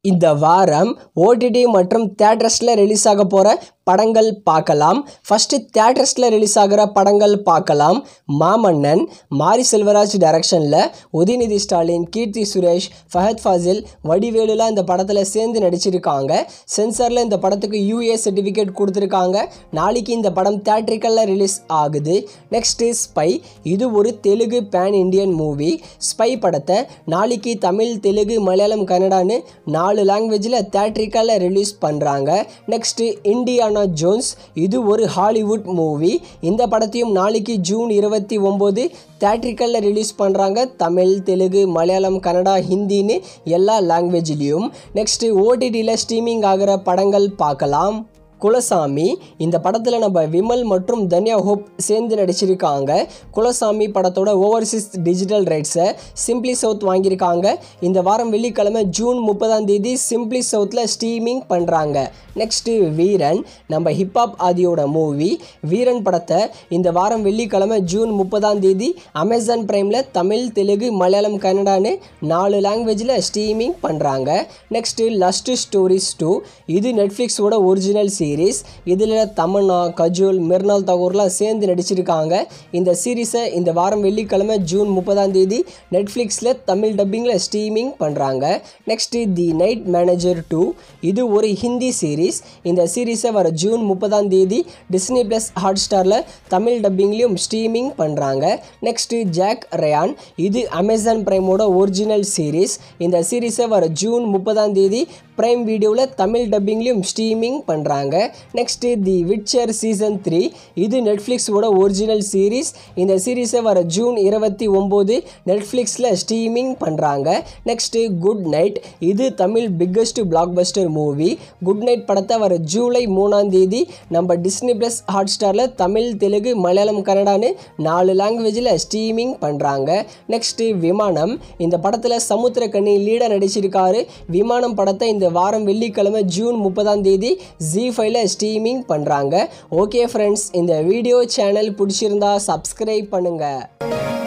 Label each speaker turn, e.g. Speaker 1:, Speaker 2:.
Speaker 1: இந்த வாரம் ஓடிடி மற்றும் தேட்டர்ஸில் ரிலீஸ் ஆக போகிற படங்கள் பார்க்கலாம் ஃபஸ்ட்டு தேட்டர்ஸில் ரிலீஸ் ஆகிற படங்கள் பார்க்கலாம் மாமன்னன் மாரி செல்வராஜ் டைரக்ஷனில் உதயநிதி ஸ்டாலின் கீர்த்தி சுரேஷ் ஃபஹத் ஃபாசில் வடிவேலுலாம் இந்த படத்தில் சேர்ந்து நடிச்சிருக்காங்க சென்சாரில் இந்த படத்துக்கு யூஏ சர்டிஃபிகேட் கொடுத்துருக்காங்க நாளைக்கு இந்த படம் தேட்ரிக்கலில் ரிலீஸ் ஆகுது நெக்ஸ்ட்டு ஸ்பை இது ஒரு Telugu pan Indian movie spy படத்தை நாளைக்கு தமிழ் தெலுங்கு மலையாளம் கன்னடான்னு நாலு லாங்குவேஜில் தேட்ரிக்கலில் ரிலீஸ் பண்ணுறாங்க நெக்ஸ்ட்டு இண்டியானா ஜோன்ஸ் இது ஒரு ஹாலிவுட் மூவி இந்த படத்தையும் நாளைக்கு ஜூன் இருபத்தி ஒம்பது தேட்ரிக்கலில் ரிலீஸ் பண்ணுறாங்க தமிழ் தெலுங்கு மலையாளம் கன்னடா ஹிந்தின்னு எல்லா லாங்குவேஜ்லேயும் நெக்ஸ்ட்டு ஓடிடியில் ஸ்ட்ரீமிங் ஆகிற படங்கள் பார்க்கலாம் குலசாமி இந்த படத்தில் நம்ம விமல் மற்றும் தன்யா ஹோப் சேர்ந்து நடிச்சிருக்காங்க குலசாமி படத்தோட ஓவர்சீஸ் டிஜிட்டல் ரைட்ஸை சிம்ப்ளி சவுத் வாங்கியிருக்காங்க இந்த வாரம் வெள்ளிக்கிழமை ஜூன் முப்பதாம் தேதி சிம்ப்ளி சவுத்தில் ஸ்ட்ரீமிங் பண்ணுறாங்க நெக்ஸ்ட்டு வீரன் நம்ம ஹிப்ஹாப் ஆதியோட மூவி வீரன் படத்தை இந்த வாரம் வெள்ளிக்கிழமை ஜூன் முப்பதாம் தேதி அமேசான் ப்ரைமில் தமிழ் தெலுங்கு மலையாளம் கன்னடான்னு நாலு லாங்குவேஜில் ஸ்ட்ரீமிங் பண்ணுறாங்க நெக்ஸ்ட்டு லஸ்ட் ஸ்டோரிஸ் டூ இது நெட்ஃப்ளிக்ஸோட ஒரிஜினல் சீரீஸ் இதில் தமன்னா கஜோல் மிர்னால் தகூர்லாம் சேர்ந்து நடிச்சிருக்காங்க இந்த சீரீஸை இந்த வாரம் வெள்ளிக்கிழமை ஜூன் முப்பதாம் தேதி நெட்ஃப்ளிக்ஸில் தமிழ் டப்பிங்கில் ஸ்ட்ரீமிங் பண்ணுறாங்க next the night manager two இது ஒரு ஹிந்தி சீரீஸ் இந்த சீரீஸை வர ஜூன் முப்பதாம் தேதி டிஸ்னி ப்ளஸ் ஹாட் ஸ்டாரில் தமிழ் டப்பிங்லேயும் ஸ்ட்ரீமிங் பண்ணுறாங்க நெக்ஸ்ட்டு ஜாக் ரயான் இது அமேசான் ப்ரைமோட ஒரிஜினல் சீரீஸ் இந்த சீரீஸை வர ஜூன் முப்பதாம் தேதி ப்ரைம் வீடியோவில் தமிழ் டப்பிங்லேயும் ஸ்ட்ரீமிங் பண்ணுறாங்க next the Witcher season three இது நெட்ஃப்ளிக்ஸோட ஒரிஜினல் சீரீஸ் இந்த சீரீஸை வர ஜூன் இருபத்தி ஒம்பது நெட்ஃப்ளிக்ஸில் ஸ்ட்ரீமிங் பண்ணுறாங்க நெக்ஸ்ட்டு குட் நைட் இது Tamil biggest block buster movie good night படத்தை வர ஜூலை மூணாம் தேதி நம்ம டிஸ்னி ப்ளஸ் ஹாட் ஸ்டாரில் தமிழ் தெலுங்கு மலையாளம் கன்னடான்னு நாலு லாங்குவேஜில் ஸ்ட்ரீமிங் பண்ணுறாங்க நெக்ஸ்ட்டு விமானம் இந்த படத்தில் சமுத்திரக்கனி லீடாக நடிச்சிருக்காரு விமானம் படத்தை இந்த வாரம் வெள்ளிக்கிழமை ஜூன் முப்பதாம் தேதி ஜி ஃபைவ்ல ஸ்ட்ரீமிங் பண்ணுறாங்க ஓகே ஃப்ரெண்ட்ஸ் இந்த வீடியோ சேனல் பிடிச்சிருந்தா சப்ஸ்கிரைப் பண்ணுங்கள்